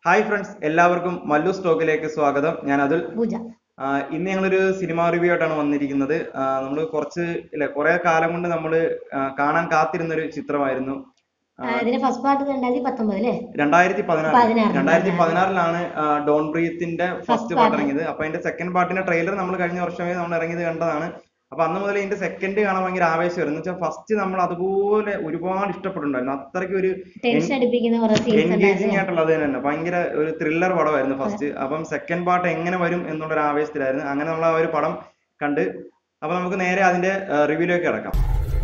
Hi friends എല്ലാവർക്കും മല്ലു സ്റ്റോക്കിലേക്ക് സ്വാഗതം ഞാൻ അതുൽ പൂജ ആ, ഇന്ന് ഞങ്ങളൊരു സിനിമ റിവ്യൂ ആയിട്ടാണ് വന്നിരിക്കുന്നത് നമ്മൾ കുറച്ച് ഇല്ല കുറെ കാലം കൊണ്ട് നമ്മൾ കാണാൻ കാത്തിരുന്ന ഒരു ചിത്രമായിരുന്നു ആ, ഇതിന്റെ ഫസ്റ്റ് പാർട്ട് രണ്ടായിരത്തി പത്തൊമ്പത് അല്ലേ രണ്ടായിരത്തി പതിനാറ് പതിനാറ്, രണ്ടായിരത്തി പതിനാറ്. പതിനാറിലാണ് ഡോൺ ബ്രീത്തിന്റെ ഫസ്റ്റ് part. പാർട്ട് ഇറങ്ങിയത് അപ്പൊ അതിന്റെ സെക്കൻഡ് പാർട്ടിന്റെ ട്രെയിലർ നമ്മൾ കഴിഞ്ഞ വർഷമേ നമ്മൾ ഇറങ്ങിയത് കണ്ടതാണ് അപ്പൊ അന്ന് മുതൽ ഇതിന്റെ സെക്കൻഡ് കാണാൻ ഭയങ്കര ആവേശമായിരുന്നു എന്ന് വെച്ചാൽ ഫസ്റ്റ് നമ്മൾ അതുപോലെ ഒരുപാട് ഇഷ്ടപ്പെട്ടിട്ടുണ്ടായിരുന്നു അത്രയ്ക്ക് ഒരു ടെൻഷൻ അടിപ്പിക്കുന്ന കുറെ സീൻസ് എൻഗേജിങ് ആയിട്ടുള്ളത് തന്നെ ഭയങ്കര ഒരു ത്രില്ലർ പടമായിരുന്നു ഫസ്റ്റ് അപ്പം സെക്കൻഡ് പാർട്ട് എങ്ങനെ വരും എന്നുള്ള ഒരു ആവേശത്തിലായിരുന്നു അങ്ങനെ നമ്മൾ ആ ഒരു പടം കണ്ട് അപ്പൊ നമുക്ക് നേരെ അതിന്റെ റിവ്യൂലേക്ക് കിടക്കാം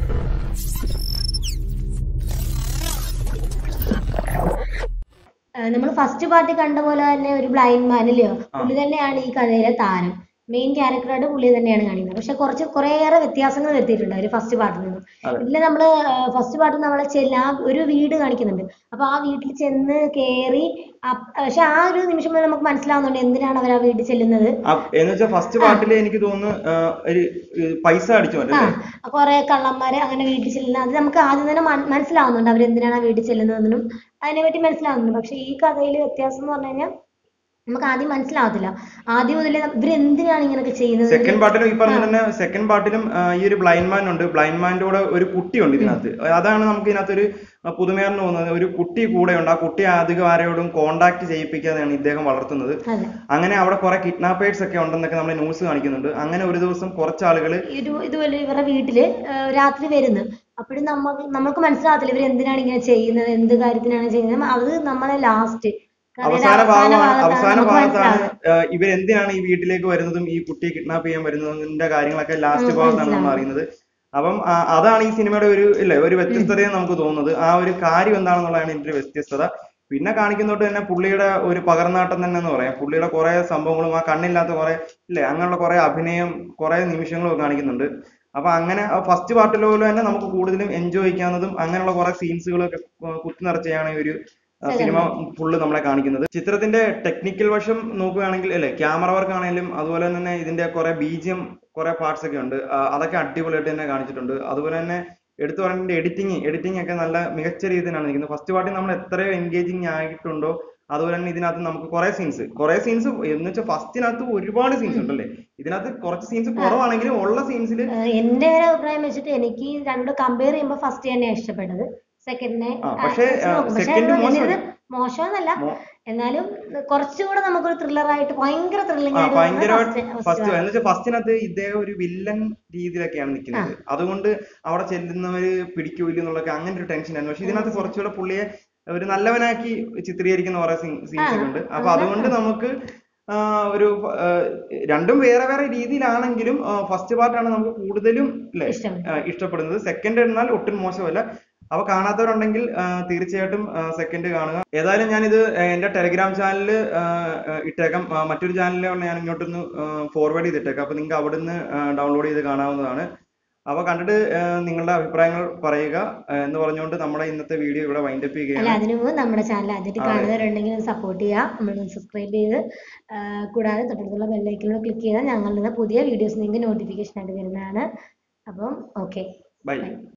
നമ്മൾ ഫസ്റ്റ് പാർട്ടി കണ്ട പോലെ തന്നെ ഒരു ബ്ലൈൻഡ് മാൻ ഇല്ലയോ പുള്ളി തന്നെയാണ് ഈ കഥയിലെ താരം മെയിൻ ക്യാരക്ടറായിട്ട് പുള്ളി തന്നെയാണ് കാണിക്കുന്നത് പക്ഷെ കുറച്ച് കുറേയേറെ വ്യത്യാസങ്ങൾ വരുത്തിയിട്ടുണ്ട് ഒരു ഫസ്റ്റ് പാർട്ടിൽ നിന്നും അതെ. ഇതിൽ നമ്മള് ഫസ്റ്റ് പാർട്ടിൽ നമ്മളെ ചെല്ല ആ ഒരു വീട് കാണിക്കുന്നുണ്ട് അപ്പൊ ആ വീട്ടിൽ ചെന്ന് കേറി പക്ഷെ ആ ഒരു നിമിഷം മുതൽ നമുക്ക് മനസ്സിലാവുന്നുണ്ട് എന്തിനാണ് അവർ ആ വീട്ടിൽ ചെല്ലുന്നത് അ- എന്ന് വെച്ചാൽ ഫസ്റ്റ് പാർട്ടിൽ എനിക്ക് തോന്നുന്നു ആ, ഒരു ഒരു പൈസ അടിച്ചു ആ അല്ലേ കുറെ കള്ളന്മാര് അങ്ങനെ വീട്ടിൽ ചെല്ലുന്ന അത് നമുക്ക് ആദ്യം തന്നെ മന- മനസ്സിലാവുന്നുണ്ട് അവരെന്തിനാണ് ആ വീട്ടിൽ ചെല്ലുന്നതെന്നും അതിനെ പറ്റി മനസ്സിലാവുന്നുണ്ട് പക്ഷെ ഈ കഥയിൽ വ്യത്യാസം എന്ന് പറഞ്ഞു കഴിഞ്ഞാൽ നമുക്ക് ആദ്യം മനസ്സിലാവത്തില്ല ആദ്യം മുതലേ ഇവരെന്തിനാണ് ഇങ്ങനെയൊക്കെ ചെയ്യുന്നത് സെക്കൻഡ് പാർട്ടിലും ഈ പറഞ്ഞ തന്നെ സെക്കൻഡ് പാർട്ടിലും ഈ ഒരു ബ്ലൈൻഡ് മാൻ ഉണ്ട് ബ്ലൈൻഡ് മാൻ്റെ കൂടെ ഒരു കുട്ടിയുണ്ട് ഇതിനകത്ത് അതാണ് നമുക്ക് ഇതിനകത്തൊരു പുതുമയാർന്ന് തോന്നുന്നത് ഒരു കുട്ടി കൂടെയുണ്ട് ആ കുട്ടി അധികം ആരോടും കോണ്ടാക്ട് ചെയ്യിപ്പിക്കാതെയാണ് ഇദ്ദേഹം വളർത്തുന്നത് അതെ അങ്ങനെ അവിടെ കുറെ കിഡ്നാപ്പേഴ്സ് ഒക്കെ ഉണ്ടെന്നൊക്കെ നമ്മൾ ന്യൂസ് കാണിക്കുന്നുണ്ട് അങ്ങനെ ഒരു ദിവസം കുറച്ച് ആളുകൾ ഒരു ഇതുപോലെ ഇവരുടെ വീട്ടില് ആ, രാത്രി വരുന്നു അപ്പോഴും നമുക്ക് നമ്മൾക്ക് മനസ്സിലാവത്തില്ല ഇവർ എന്തിനാണ് ഇങ്ങനെ ചെയ്യുന്നത് എന്ത് കാര്യത്തിനാണ് ചെയ്യുന്നത് അത് നമ്മളെ ലാസ്റ്റ് അവസാന ഭാഗമാണ് അവസാന ഭാഗത്താണ് ഏഹ് ഇവരെന്തിനാണ് ഈ വീട്ടിലേക്ക് വരുന്നതും ഈ കുട്ടിയെ കിഡ്നാപ്പ് ചെയ്യാൻ വരുന്നതിന്റെ കാര്യങ്ങളൊക്കെ ലാസ്റ്റ് നമുക്ക് ഭാഗത്താണ് നമ്മൾ മനസ്സിലാവും. അറിയുന്നത് അപ്പം ആ, അതാണ് ഈ സിനിമയുടെ ഒരു ഇല്ലേ ഒരു വ്യത്യസ്തതയെ നമുക്ക് തോന്നുന്നത് ആ ഒരു കാര്യം എന്താണെന്നുള്ളതാണ് ഇതിന്റെ ഒരു വ്യത്യസ്തത പിന്നെ കാണിക്കുന്നോട്ട് തന്നെ പുള്ളിയുടെ ഒരു പകർന്നാട്ടം തന്നെ എന്ന് പറയാം പുള്ളിയുടെ കുറെ സംഭവങ്ങളും ആ കണ്ണില്ലാത്ത കുറെ ഇല്ലേ അങ്ങനെയുള്ള കുറെ അഭിനയം കുറെ നിമിഷങ്ങളും ഒക്കെ കാണിക്കുന്നുണ്ട് അപ്പൊ അങ്ങനെ ഫസ്റ്റ് പാർട്ടിൽ പോലെ തന്നെ നമുക്ക് കൂടുതലും എൻജോയ് ചെയ്യാവുന്നതും അങ്ങനെയുള്ള കുറെ സീൻസുകളൊക്കെ കുത്തി നിറച്ചാണ് ഈ ഒരു ആ, സിനിമ ഫുള്ള് നമ്മളെ കാണിക്കുന്നത് ചിത്രത്തിന്റെ ടെക്നിക്കൽ വശം നോക്കുകയാണെങ്കിൽ അല്ലെ ക്യാമറ വർക്ക് ആണെങ്കിലും അതുപോലെ തന്നെ ഇതിന്റെ കുറെ ബീജിയം കുറെ പാർട്സ് ഒക്കെ ഉണ്ട് ആ, അതൊക്കെ അടിപൊളിയായിട്ട് തന്നെ കാണിച്ചിട്ടുണ്ട് അതുപോലെ തന്നെ എടുത്തു പറയുന്നത് എഡിറ്റിംഗ് എഡിറ്റിംഗ് ഒക്കെ നല്ല മികച്ച രീതിയിലാണ് നിൽക്കുന്നത് ഫസ്റ്റ് പാർട്ടി നമ്മൾ എത്രയോ എൻഗേജിങ് ആയിട്ടുണ്ടോ അതുപോലെ തന്നെ ഇതിനകത്ത് നമുക്ക് കുറെ സീൻസ് കുറെ സീൻസ് എന്ന് വെച്ചാൽ ഫസ്റ്റിനകത്ത് ഒരുപാട് സീൻസ് ഉണ്ടല്ലേ ഇതിനകത്ത് കുറച്ച് സീൻസ് കുറവാണെങ്കിലും ഉള്ള സീൻസിൽ എന്റെ ഒരു അഭിപ്രായം വെച്ചിട്ട് എനിക്ക് രണ്ടും കമ്പയർ ചെയ്യുമ്പോൾ ഫസ്റ്റ് തന്നെയാണ് ഇഷ്ടപ്പെട്ടത് സെക്കൻഡിനെ ആ, പക്ഷേ, ആ, second മോശം. മോശമെന്നല്ല എന്നാലും കുറച്ചുകൂടെ നമുക്കൊരു ത്രില്ലർ ആയിട്ട് ഭയങ്കര ത്രില്ലിംഗ് ആ ആയിട്ട് ഭയങ്കരമായിട്ട് ഫസ്റ്റ് ഫസ്റ്റ് എന്ന് വെച്ചാൽ ഫസ്റ്റിനകത്ത് ഇദ്ദേഹം ഒരു വില്ലൻ രീതിയിലൊക്കെയാണ് നിൽക്കുന്നത് അതുകൊണ്ട് അവിടെ ചെല്ലുന്നവര് പിടിക്കൂല എന്നുള്ളതൊക്കെ അങ്ങനെ ഒരു ടെൻഷൻ ആയിരുന്നു പക്ഷെ ഇതിനകത്ത് കുറച്ചുകൂടെ പുള്ളിയെ ഒരു നല്ലവനാക്കി ചിത്രീകരിക്കുന്ന കുറെ സീൻസ് ഒക്കെ ഉണ്ട് അപ്പൊ അതുകൊണ്ട് നമുക്ക് ആ, ഒരു ആ, രണ്ടും വേറെ വേറെ രീതിയിലാണെങ്കിലും ഫസ്റ്റ് പാർട്ടാണ് നമുക്ക് കൂടുതലും അല്ലേ ഇഷ്ടം ആ, ഇഷ്ടപ്പെടുന്നത് സെക്കൻഡ് എന്നാൽ ഒട്ടും മോശമല്ല അവ കാണാത്തവരുണ്ടെങ്കിൽ ആ, തീർച്ചയായിട്ടും സെക്കൻഡ് കാണുക ഏതായാലും ഞാനിത് ആ, എന്റെ ടെലിഗ്രാം ചാനലിൽ ഇട്ടേക്കാം ആ, മറ്റൊരു ചാനലിലാണ് ഞാൻ ഇങ്ങോട്ടൊന്ന് ഫോർവേഡ് ചെയ്തിട്ടേക്കാം അപ്പൊ നിങ്ങൾക്ക് അവിടുന്ന് ഡൗൺലോഡ് ചെയ്ത് കാണാവുന്നതാണ് അപ്പൊ കണ്ടിട്ട് ആ, നിങ്ങളുടെ അഭിപ്രായങ്ങൾ പറയുക ആ, എന്ന് പറഞ്ഞുകൊണ്ട് നമ്മുടെ ഇന്നത്തെ വീഡിയോ ഇവിടെ വൈൻഡപ്പ് അല്ല ചെയ്യുകയാണ് അതിനു മുമ്പ് നമ്മുടെ ചാനൽ ആദ്യമായിട്ട് കാണുന്നവരുണ്ടെങ്കിൽ സപ്പോർട്ട് ചെയ്യുക നമ്മൾ സബ്സ്ക്രൈബ് ചെയ്ത് ആ, കൂടാതെ തൊട്ടടുത്തുള്ള ബെല്ലൈക്കണിൽ ക്ലിക്ക് ചെയ്താൽ ഞങ്ങളുടെ പുതിയ വീഡിയോസ് നിങ്ങൾക്ക് നോട്ടിഫിക്കേഷൻ ആയിട്ട് വരുന്നതാണ് അപ്പം ഓക്കെ ബൈ